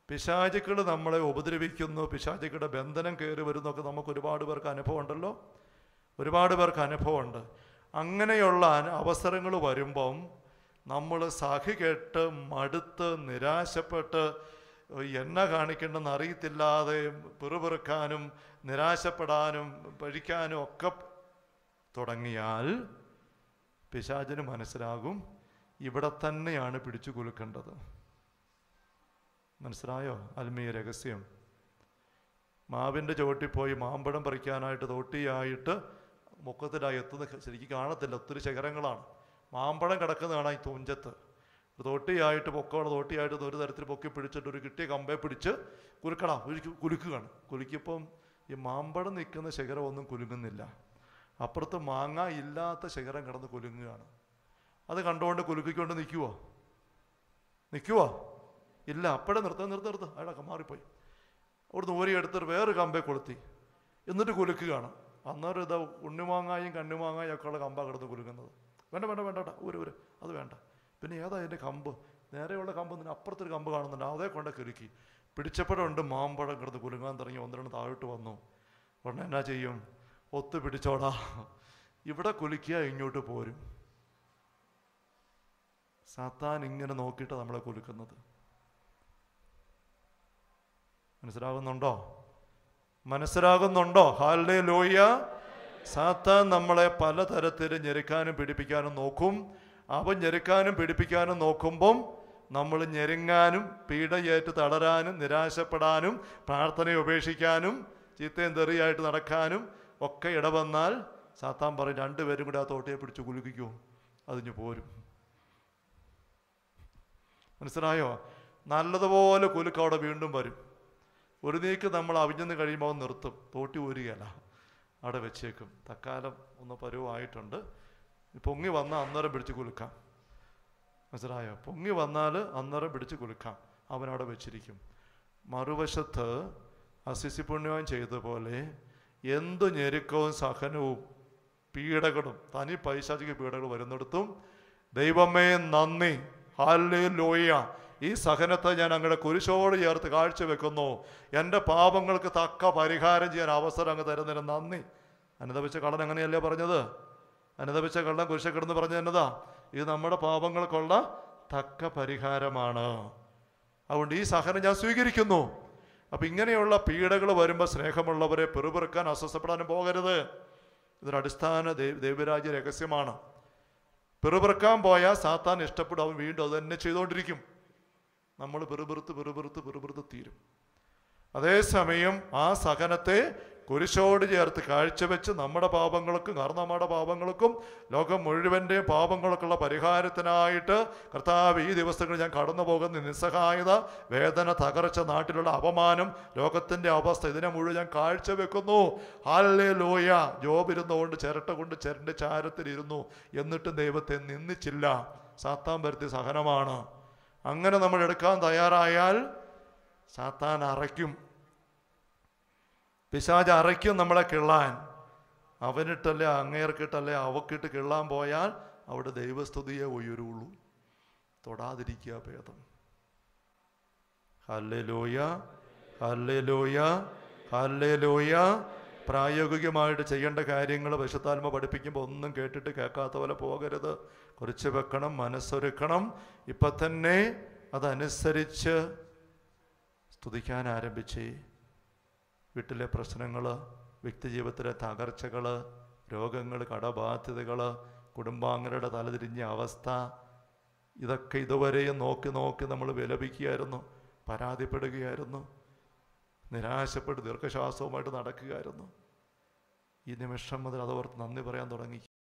പിശാചുക്കൾ നമ്മളെ ഉപദ്രവിക്കുന്നു പിശാചുക്കളുടെ ബന്ധനം കയറി വരുന്നൊക്കെ നമുക്ക് ഒരുപാട് പേർക്ക് അനുഭവം ഉണ്ടല്ലോ ഒരുപാട് പേർക്ക് അനുഭവമുണ്ട് അങ്ങനെയുള്ള അന- അവസരങ്ങൾ വരുമ്പം നമ്മൾ സഹി കേട്ട് മടുത്ത് നിരാശപ്പെട്ട് എന്നെ കാണിക്കേണ്ടെന്ന് അറിയത്തില്ലാതെ പിറുപിറുക്കാനും നിരാശപ്പെടാനും പഴിക്കാനും ഒക്കെ തുടങ്ങിയാൽ പിശാചിന് മനസ്സിലാകും ഇവിടെ തന്നെയാണ് പിടിച്ചു കുലുക്കേണ്ടത് മനസ്സിലായോ ആത്മീയ രഹസ്യം മാവിൻ്റെ ചുവട്ടിൽ പോയി മാമ്പഴം പറിക്കാനായിട്ട് തോട്ടിയായിട്ട് മുക്കത്തിലായി എത്തുന്ന ശരിക്കും കാണത്തില്ല ഒത്തിരി ശിഖരങ്ങളാണ് മാമ്പഴം കിടക്കുന്ന കാണാം ഈ തുഞ്ചത്ത് തോട്ടിയായിട്ട് പൊക്കമുള്ള തോട്ടിയായിട്ട് ഒരു തരത്തിൽ പൊക്കി പിടിച്ചിട്ട് ഒരു കിട്ടിയ കമ്പെ പിടിച്ച് കുലുക്കടാ കുലുക്ക് കുലുക്കുകയാണ് കുലുക്കിയപ്പം ഈ മാമ്പഴം നിൽക്കുന്ന ശിഖരം ഒന്നും കുലുങ്ങുന്നില്ല അപ്പുറത്ത് മാങ്ങ ഇല്ലാത്ത ശിഖരം കിടന്ന് കുലുങ്ങുകയാണ് അത് കണ്ടുകൊണ്ട് കുലുക്കിക്കൊണ്ട് നിൽക്കുവോ നിൽക്കുവോ ഇല്ല അപ്പോഴേ നിർത്ത നിർത്ത നിർത്ത അയാളൊക്കെ മാറിപ്പോയി അവിടുന്ന് ഊരി എടുത്തിട്ട് വേറെ കമ്പെ കൊളുത്തി എന്നിട്ട് കുലുക്കുകയാണ് അന്നേരം ഇതാ ഉണ്ണിമാങ്ങായും കണ്ണിമാങ്ങായും ഒക്കെ ഉള്ള കമ്പാ കിടന്ന് കുലുക്കുന്നത് വേണ്ട വേണ്ട വേണ്ട വേണ്ട ഊര് ഊര് അത് വേണ്ട പിന്നെ ഏതാ അതിൻ്റെ കമ്പ് നേരെയുള്ള കമ്പ് നിന്ന് അപ്പുറത്തൊരു കമ്പ് കാണുന്നുണ്ട് അതേ കൊണ്ട് കുലുക്കി പിടിച്ചപ്പോഴുണ്ട് മാമ്പഴം കിടന്ന് കുലുങ്ങാൻ തുടങ്ങി ഒന്നിരണ്ട് താഴോട്ട് വന്നു ഉടനെ എന്നാ ചെയ്യും ഒത്തു പിടിച്ചോടാ ഇവിടെ കുലുക്കിയാൽ ഇങ്ങോട്ട് പോരും സാത്താൻ ഇങ്ങനെ നോക്കിയിട്ട് നമ്മളെ കുലുക്കുന്നത് മനസ്സിലാകുന്നുണ്ടോ മനസ്സിലാകുന്നുണ്ടോ ഹാലേ ലോയ സാത്താൻ നമ്മളെ പലതരത്തിൽ ഞെരുക്കാനും പിടിപ്പിക്കാനും നോക്കും അവൻ ഞെരുക്കാനും പിടിപ്പിക്കാനും നോക്കുമ്പം നമ്മൾ ഞെരുങ്ങാനും പീഡയേറ്റ് തളരാനും നിരാശപ്പെടാനും പ്രാർത്ഥനയെ ഉപേക്ഷിക്കാനും ചീത്തയും തെറിയായിട്ട് നടക്കാനും ഒക്കെ ഇടവന്നാൽ സാത്താൻ പറയും രണ്ടുപേരും കൂടെ ആ തോട്ടിയെ പിടിച്ച് കുലുക്കിക്കൂ അതിഞ്ഞ് പോരും മനസ്സിലായോ നല്ലതുപോലെ കുലുക്ക് അവിടെ വീണ്ടും വരും ഒരു നീക്ക് നമ്മൾ അവിഞ്ഞെന്ന് കഴിയുമ്പോൾ അവൻ നിർത്തും തോട്ടി ഊരുകയല്ല അവിടെ വെച്ചേക്കും തക്കാലം ഒന്ന് പരുവായിട്ടുണ്ട് പൊങ്ങി വന്നാൽ അന്നേരം പിടിച്ച് കുലുക്കാം മനസ്സിലായോ പൊങ്ങി വന്നാൽ അന്നേരം പിടിച്ച് കുലുക്കാം അവൻ അവിടെ വെച്ചിരിക്കും മറുവശത്ത് അസിസി പുണ്യവാൻ ചെയ്തതുപോലെ എന്തു ഞെരുക്കവും സഹനവും പീഡകളും തനി പൈശാചിക പീഡകൾ വരുന്നിടത്തും ദൈവമേ നന്ദി ഹാലേ ലോയ ഈ സഹനത്തെ ഞാൻ അങ്ങയുടെ കുരിശോട് ചേർത്ത് കാഴ്ചവെക്കുന്നു എൻ്റെ പാപങ്ങൾക്ക് തക്ക പരിഹാരം ചെയ്യാൻ അവസരം അങ്ങ് തരുന്നതിന് നന്ദി അനുദപിച്ച കള്ളൻ അങ്ങനെയല്ലേ പറഞ്ഞത് അനുദപിച്ച കള്ളൻ കുരിശ കിടന്ന് പറഞ്ഞത് എന്നതാ ഇത് നമ്മുടെ പാപങ്ങൾക്കുള്ള തക്ക പരിഹാരമാണ് അതുകൊണ്ട് ഈ സഹനം ഞാൻ സ്വീകരിക്കുന്നു അപ്പം ഇങ്ങനെയുള്ള പീഡകൾ വരുമ്പോൾ സ്നേഹമുള്ളവരെ പെറുപെറുക്കാൻ അസ്വസ്ഥപ്പെടാനും പോകരുത് ഇതൊരു അടിസ്ഥാന ദൈവ ദൈവരാജ്യ രഹസ്യമാണ് പെറുപെറുക്കാൻ പോയാൽ സാത്താൻ ഇഷ്ടപ്പെടും അവൻ വീണ്ടും അത് തന്നെ ചെയ്തുകൊണ്ടിരിക്കും നമ്മൾ പെറുപെറുത്ത് പെറുപെറുത്ത് പെറുപെറുത്ത് തീരും അതേസമയം ആ സഹനത്തെ കുരിശോട് ചേർത്ത് കാഴ്ചവെച്ച് നമ്മുടെ പാപങ്ങൾക്കും കാരണമ്മയുടെ പാപങ്ങൾക്കും ലോകം മുഴുവൻ്റെയും പാപങ്ങൾക്കുള്ള പരിഹാരത്തിനായിട്ട് കർത്താവ് ഈ ദിവസങ്ങളിൽ ഞാൻ കടന്നു പോകുന്ന നിസ്സഹായത വേദന തകർച്ച നാട്ടിലുള്ള അപമാനം ലോകത്തിൻ്റെ അവസ്ഥ ഇതിനെ മുഴുവൻ ഞാൻ കാഴ്ചവെക്കുന്നു ഹാലേ ലോയ ജോബ് ഇരുന്നുകൊണ്ട് ചിരട്ട കൊണ്ട് ചിരൻ്റെ ചാരത്തിലിരുന്നു എന്നിട്ടും ദൈവത്തെ നിന്ദിച്ചില്ല സാത്താൻ വരുത്തിയ സഹനമാണ് അങ്ങനെ നമ്മൾ എടുക്കാൻ തയ്യാറായാൽ സാത്താൻ അറയ്ക്കും പിശാജ് അറയ്ക്കും നമ്മളെ കിള്ളാൻ അവനിട്ടല്ലേ അങ്ങേർക്കിട്ടല്ലേ അവക്കിട്ട് കിള്ളാൻ പോയാൽ അവിടെ ദൈവസ്തുതിയെ ഉയരുള്ളൂ തൊടാതിരിക്കുക ഭേദം ഹല്ലേ ലോയ ഹല്ലേ ലോയ ഹല്ലേ ലോയ പ്രായോഗികമായിട്ട് ചെയ്യേണ്ട കാര്യങ്ങൾ വിശുദ്ധാത്മ പഠിപ്പിക്കുമ്പോൾ ഒന്നും കേട്ടിട്ട് കേൾക്കാത്ത പോലെ പോകരുത് കുറിച്ച് വെക്കണം മനസ്സൊരുക്കണം ഇപ്പം തന്നെ അതനുസരിച്ച് സ്തുതിക്കാൻ ആരംഭിച്ചേ വീട്ടിലെ പ്രശ്നങ്ങൾ വ്യക്തിജീവിതത്തിലെ തകർച്ചകൾ രോഗങ്ങൾ കടബാധ്യതകൾ കുടുംബാംഗങ്ങളുടെ തലതിരിഞ്ഞ അവസ്ഥ ഇതൊക്കെ ഇതുവരെയും നോക്കി നോക്കി നമ്മൾ വിലപിക്കുകയായിരുന്നു പരാതിപ്പെടുകയായിരുന്നു നിരാശപ്പെട്ട് ദീർഘശ്വാസവുമായിട്ട് നടക്കുകയായിരുന്നു ഈ നിമിഷം മുതൽ അതോർത്ത് നന്ദി പറയാൻ തുടങ്ങി